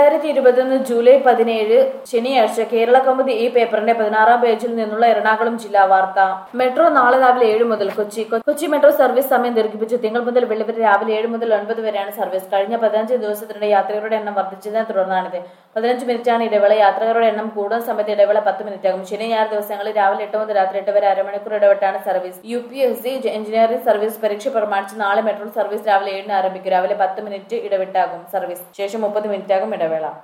രണ്ടായിരത്തി ഇരുപത്തൊന്ന് ജൂലൈ പതിനേഴ് ശനിയാഴ്ച കേരള കൗമുദി ഈ പേപ്പറിന്റെ പതിനാറാം പേജിൽ നിന്നുള്ള എറണാകുളം ജില്ലാ വാർത്ത മെട്രോ നാളെ രാവിലെ ഏഴ് മുതൽ കൊച്ചി കൊ- കൊച്ചി മെട്രോ സർവീസ് സമയം ദീർഘിപ്പിച്ചു തിങ്കൾ മുതൽ വെള്ളി വരെ രാവിലെ ഏഴ് മുതൽ ഒൻപത് വരെയാണ് സർവീസ് കഴിഞ്ഞ പതിനഞ്ച് ദിവസത്തിനിടെ യാത്രികരുടെ എണ്ണം വർദ്ധിച്ചതിനെ തുടർന്നാണിത് പതിനഞ്ച് മിനിറ്റാണ് ഇടവേള യാത്രികരുടെ എണ്ണം കൂടുന്ന സമയത്ത് ഇടവേള പത്ത് മിനിറ്റ് ആകും ശനി ഞായർ ദിവസങ്ങളിൽ രാവിലെ എട്ട് മുതൽ രാത്രി എട്ട് വരെ അരമണിക്കൂർ ഇടവിട്ടാണ് service U P S C engineering service പരീക്ഷ പ്രമാണിച്ച് നാളെ മെട്രോ സർവീസ് രാവിലെ ഏഴിന് ആരംഭിക്കും രാവിലെ പത്ത് മിനിറ്റ് ഇടവിട്ടാകും സർവീസ് ശേഷം മുപ്പത് മിനിറ്റ് ആകും ഇടവേള